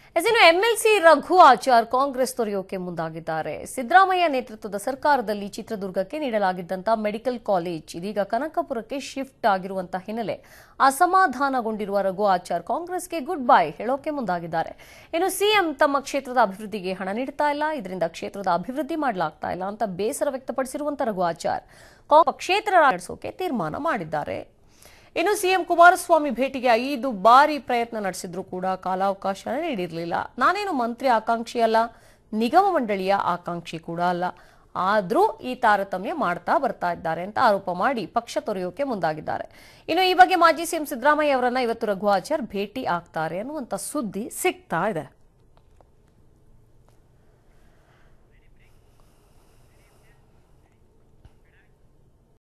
S ಇನ್ನು MLC Raghu Achar Congress ತೊರೆಯೋಕೆ ಮುಂದಾಗಿದ್ದಾರೆ ಸಿದ್ದರಾಮಯ್ಯ ನೇತೃತ್ವದ ಸರ್ಕಾರದಲ್ಲಿ ಚಿತ್ರದುರ್ಗಕ್ಕೆ ನೀಡಲಾಗಿದ್ದಂತ ಮೆಡಿಕಲ್ ಕಾಲೇಜ್ ಇದೀಗ ಕನಕಪುರಕ್ಕೆ ಶಿಫ್ಟ್ ಆಗಿರುವಂತಹ ಹಿನ್ನೆಲೆ ಅಸಮಾಧಾನಗೊಂಡಿರುವ ರಘು ಆಚಾರ್ ಕಾಂಗ್ರೆಸ್ಗೆ ಗುಡ್ ಬೈ ಹೇಳೋಕೆ ಮುಂದಾಗಿದ್ದಾರೆ ಇನ್ನು ಸಿಎಂ ತಮ್ಮ ಕ್ಷೇತ್ರದ ಅಭಿವೃದ್ಧಿಗೆ ಹಣ ನೀಡ್ತಾ ಇಲ್ಲ ಇದರಿಂದ ಕ್ಷೇತ್ರದ ಅಭಿವೃದ್ಧಿ ಮಾಡಲಾಗ್ತಾ ಇಲ್ಲ ಅಂತ ಬೇಸರ ವ್ಯಕ್ತಪಡಿಸಿರುವಂತ ರಘು ಆಚಾರ್ ಕಾಂಗ್ರೆಸ್ ಕ್ಷೇತ್ರ ನಡೆಸೋಕೆ ತೀರ್ಮಾನ ಮಾಡಿದ್ದಾರೆ ಇನ್ನು ಸಿಎಂ ಕುಮಾರಸ್ವಾಮಿ ಭೇಟಿಗೆ ಐದು ಬಾರಿ ಪ್ರಯತ್ನ ನಡೆಸಿದ್ರು ಕೂಡ ಕಾಲಾವಕಾಶ ನೀಡಿರಲಿಲ್ಲ ನಾನೇನು ಮಂತ್ರಿ ಆಕಾಂಕ್ಷಿ ಅಲ್ಲ ನಿಗಮ ಮಂಡಳಿಯ ಆಕಾಂಕ್ಷಿ ಕೂಡ ಅಲ್ಲ ಆದ್ರೂ ಈ ತಾರತಮ್ಯ ಮಾಡ್ತಾ ಬರ್ತಾ ಇದ್ದಾರೆ ಅಂತ ಆರೋಪ ಮಾಡಿ ಪಕ್ಷ ತೊರೆಯೋಕೆ ಮುಂದಾಗಿದ್ದಾರೆ ಇನ್ನು ಈ ಬಗ್ಗೆ ಮಾಜಿ ಸಿಎಂ ಸಿದ್ದರಾಮಯ್ಯ ಅವರನ್ನ ಇವತ್ತು ರಘುವಾಚಾರ್ ಭೇಟಿ ಆಗ್ತಾರೆ ಅನ್ನುವಂತ ಸುದ್ದಿ ಸಿಗ್ತಾ ಇದೆ